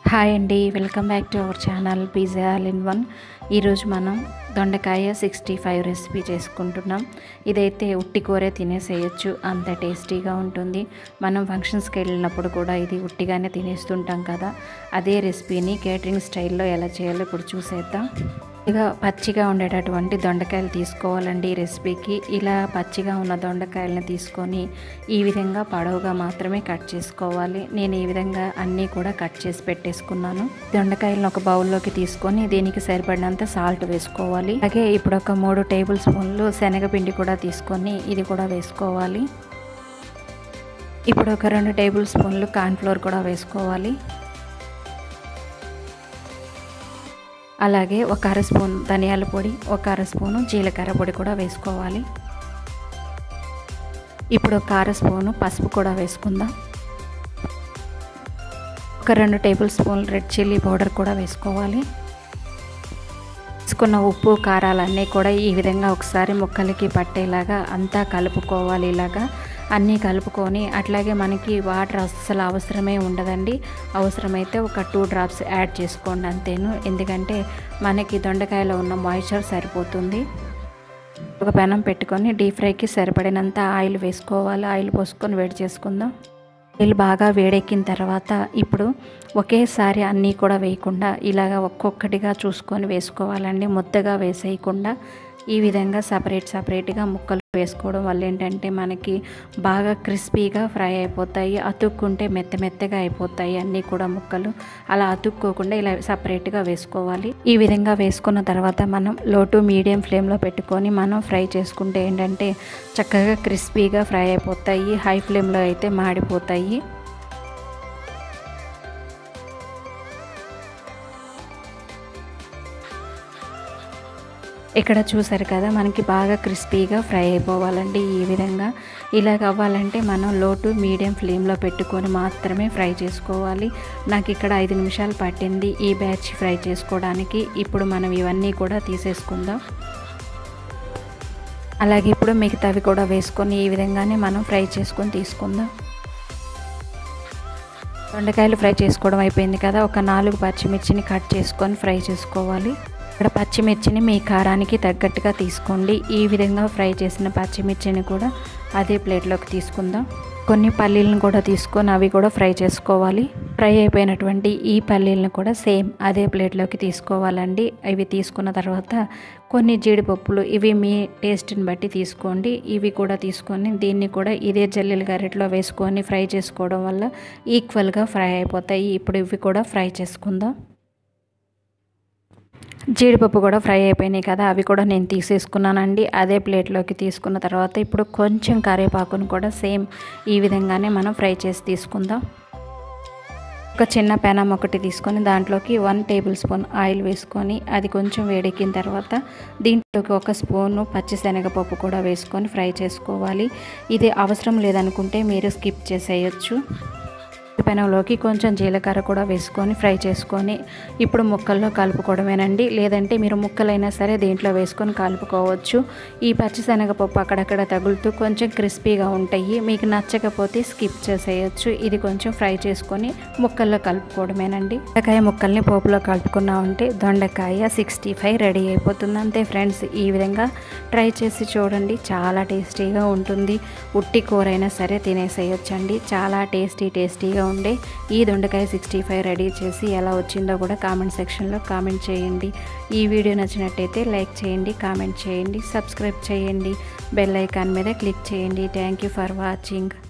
hi అండి welcome back to our channel pizza all in one ఈరోజు మనం దొండకాయ సిక్స్టీ ఫైవ్ రెసిపీ చేసుకుంటున్నాం ఇదైతే ఉట్టి కూరే తినేసేయచ్చు అంత టేస్టీగా ఉంటుంది మనం ఫంక్షన్స్కి వెళ్ళినప్పుడు కూడా ఇది ఉట్టిగానే తినేస్తుంటాం కదా అదే రెసిపీని కేటరింగ్ స్టైల్లో ఎలా చేయాలో ఇప్పుడు చూసేద్దాం ఇక పచ్చిగా ఉండేటటువంటి దొండకాయలు తీసుకోవాలండి ఈ రెసిపీకి ఇలా పచ్చిగా ఉన్న దొండకాయలను తీసుకొని ఈ విధంగా పొడవుగా మాత్రమే కట్ చేసుకోవాలి నేను ఈ విధంగా అన్నీ కూడా కట్ చేసి పెట్టేసుకున్నాను దొండకాయలను ఒక బౌల్లోకి తీసుకొని దీనికి సరిపడినంత సాల్ట్ వేసుకోవాలి అలాగే ఇప్పుడు ఒక మూడు టేబుల్ స్పూన్లు శనగపిండి కూడా తీసుకొని ఇది కూడా వేసుకోవాలి ఇప్పుడు ఒక రెండు టేబుల్ స్పూన్లు కార్న్ఫ్లోర్ కూడా వేసుకోవాలి అలాగే ఒక అర స్పూన్ ధనియాల పొడి ఒక అర స్పూను జీలకర్ర పొడి కూడా వేసుకోవాలి ఇప్పుడు ఒక అర స్పూను పసుపు కూడా వేసుకుందాం ఒక రెండు tablespoon red chilli powder కూడా వేసుకోవాలి వేసుకున్న ఉప్పు కారాలన్నీ కూడా ఈ విధంగా ఒకసారి ముక్కలకి పట్టేలాగా అంతా కలుపుకోవాలి ఇలాగా అన్నీ కలుపుకొని అట్లాగే మనకి వాటర్ అస్సలు అవసరమే ఉండదండి అవసరమైతే ఒక టూ డ్రాప్స్ యాడ్ చేసుకోండి అంతేను ఎందుకంటే మనకి దొండకాయలో ఉన్న మాయిశ్చర్ సరిపోతుంది ఒక పెనం పెట్టుకొని డీప్ ఫ్రైకి సరిపడినంత ఆయిల్ వేసుకోవాలి ఆయిల్ పోసుకొని వేడి చేసుకుందాం ఆయిల్ బాగా వేడెక్కిన తర్వాత ఇప్పుడు ఒకేసారి అన్నీ కూడా వేయకుండా ఇలాగ ఒక్కొక్కటిగా చూసుకొని వేసుకోవాలండి ముద్దగా వేసేయకుండా ఈ విధంగా సపరేట్ సపరేట్గా ముక్కలు వేసుకోవడం వల్ల ఏంటంటే మనకి బాగా క్రిస్పీగా ఫ్రై అయిపోతాయి అతుక్కుంటే మెత్త మెత్తగా అయిపోతాయి అన్నీ కూడా ముక్కలు అలా అతుక్కోకుండా ఇలా సపరేట్గా వేసుకోవాలి ఈ విధంగా వేసుకున్న తర్వాత మనం లో టు మీడియం ఫ్లేమ్లో పెట్టుకొని మనం ఫ్రై చేసుకుంటే ఏంటంటే చక్కగా క్రిస్పీగా ఫ్రై అయిపోతాయి హై ఫ్లేమ్లో అయితే మాడిపోతాయి ఇక్కడ చూసారు కదా మనకి బాగా క్రిస్పీగా ఫ్రై అయిపోవాలండి ఈ విధంగా ఇలాగ అవ్వాలంటే మనం లో టు మీడియం ఫ్లేమ్లో పెట్టుకొని మాత్రమే ఫ్రై చేసుకోవాలి నాకు ఇక్కడ ఐదు నిమిషాలు పట్టింది ఈ బ్యాచ్ ఫ్రై చేసుకోవడానికి ఇప్పుడు మనం ఇవన్నీ కూడా తీసేసుకుందాం అలాగే ఇప్పుడు మిగతావి కూడా వేసుకొని ఈ విధంగానే మనం ఫ్రై చేసుకొని తీసుకుందాం దొండకాయలు ఫ్రై చేసుకోవడం అయిపోయింది కదా ఒక నాలుగు పచ్చిమిర్చిని కట్ చేసుకొని ఫ్రై చేసుకోవాలి ఇక్కడ పచ్చిమిర్చిని మీ కారానికి తగ్గట్టుగా తీసుకోండి ఈ విధంగా ఫ్రై చేసిన పచ్చిమిర్చిని కూడా అదే ప్లేట్లోకి తీసుకుందాం కొన్ని పల్లీలను కూడా తీసుకొని అవి కూడా ఫ్రై చేసుకోవాలి ఫ్రై అయిపోయినటువంటి ఈ పల్లీలను కూడా సేమ్ అదే ప్లేట్లోకి తీసుకోవాలండి ఇవి తీసుకున్న తర్వాత కొన్ని జీడిపప్పులు ఇవి మీ టేస్ట్ని బట్టి తీసుకోండి ఇవి కూడా తీసుకొని దీన్ని కూడా ఇదే జల్లెల గరిటలో వేసుకొని ఫ్రై చేసుకోవడం వల్ల ఈక్వల్గా ఫ్రై అయిపోతాయి ఇప్పుడు ఇవి కూడా ఫ్రై చేసుకుందాం జీడిపప్పు కూడా ఫ్రై అయిపోయినాయి కదా అవి కూడా నేను తీసేసుకున్నానండి అదే ప్లేట్లోకి తీసుకున్న తర్వాత ఇప్పుడు కొంచెం కరివేపాకును కూడా సేమ్ ఈ విధంగానే మనం ఫ్రై చేసి తీసుకుందాం ఒక చిన్న పెనం ఒకటి తీసుకొని దాంట్లోకి వన్ టేబుల్ స్పూన్ ఆయిల్ వేసుకొని అది కొంచెం వేడెక్కిన తర్వాత దీంట్లోకి ఒక స్పూను పచ్చిశనగపప్పు కూడా వేసుకొని ఫ్రై చేసుకోవాలి ఇది అవసరం లేదనుకుంటే మీరు స్కిప్ చేసేయచ్చు పెనంలోకి కొంచెం జీలకర్ర కూడా వేసుకొని ఫ్రై చేసుకొని ఇప్పుడు ముక్కల్లో కలుపుకోవడమేనండి లేదంటే మీరు ముక్కలైనా సరే దీంట్లో వేసుకొని కలుపుకోవచ్చు ఈ పచ్చిశనగపప్పు అక్కడక్కడ తగులుతూ కొంచెం క్రిస్పీగా ఉంటాయి మీకు నచ్చకపోతే స్కిప్ చేసేయచ్చు ఇది కొంచెం ఫ్రై చేసుకొని ముక్కల్లో కలుపుకోవడమేనండి దొండకాయ ముక్కల్ని పోపులో కలుపుకున్నామంటే దొండకాయ సిక్స్టీ ఫైవ్ రెడీ అయిపోతుంది అంతే ఫ్రెండ్స్ ఈ విధంగా ట్రై చేసి చూడండి చాలా టేస్టీగా ఉంటుంది ఉట్టి కూర అయినా సరే తినేసేయొచ్చండి చాలా టేస్టీ టేస్టీగా ఉండే ఈ దొండకాయ సిక్స్టీ ఫైవ్ రెడీ చేసి ఎలా వచ్చిందో కూడా కామెంట్ సెక్షన్లో కామెంట్ చేయండి ఈ వీడియో నచ్చినట్టయితే లైక్ చేయండి కామెంట్ చేయండి సబ్స్క్రైబ్ చేయండి బెల్ ఐకాన్ మీద క్లిక్ చేయండి థ్యాంక్ యూ ఫర్ వాచింగ్